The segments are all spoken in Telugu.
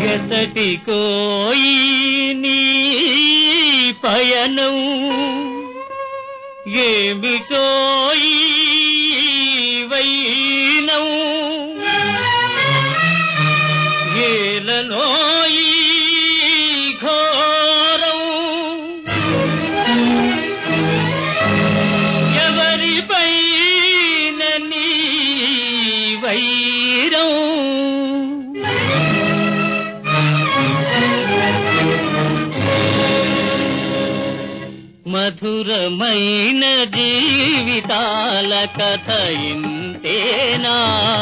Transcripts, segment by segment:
ఎతటి కోయి నీ పయనం ఏమిటోయి వైనం ఏలనోయి ఘోరం ఎవరిపైన నీ వైరం మధురమైన జీవితాల కథ ఇంతేనా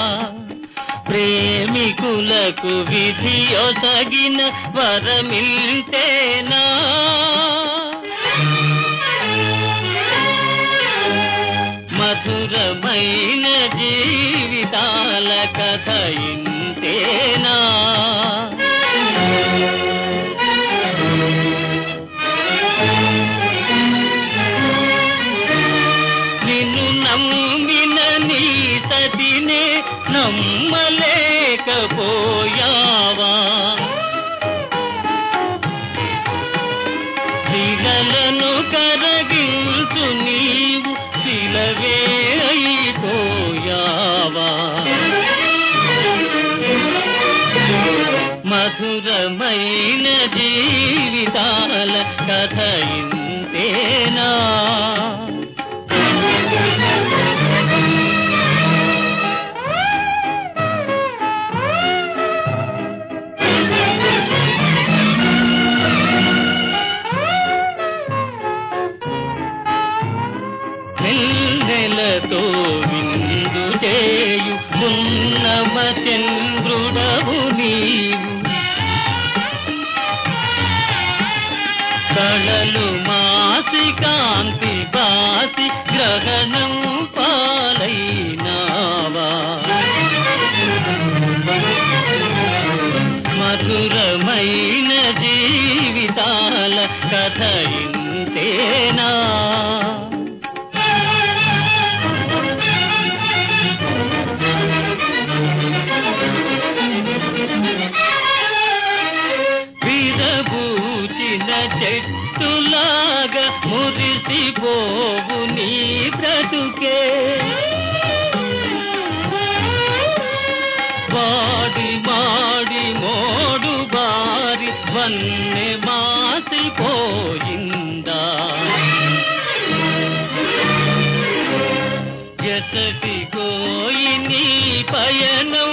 ప్రేమికులకు విధి ఒసగిన వరమింతేనా మధురమైన జీవితాల కథ ఇంతేనా నిన్ను నమ్మిన నీ సతినే నమ్మలేకపోయావా శిలలను కరగించు నీవు శిలవే అయిపోయావా మధురమైన జీవితాల కథ ఇంతేనా నెల్లెలతో విందు చేయు ఉన్నమ చంద్రుడవు నీవు కళలు మాసి కాంతి బాసి గ్రహణం పాలైనావా మధురమైన జీవితాల కథ ఇంతేనా విరబూచిన చెట్టులాగా మురిసిపోవు నీ బ్రతుకే వాడి మాడి మోడు బారి వన్నె మాసిపోయిందా ఎసటి కోయి నీ పయనం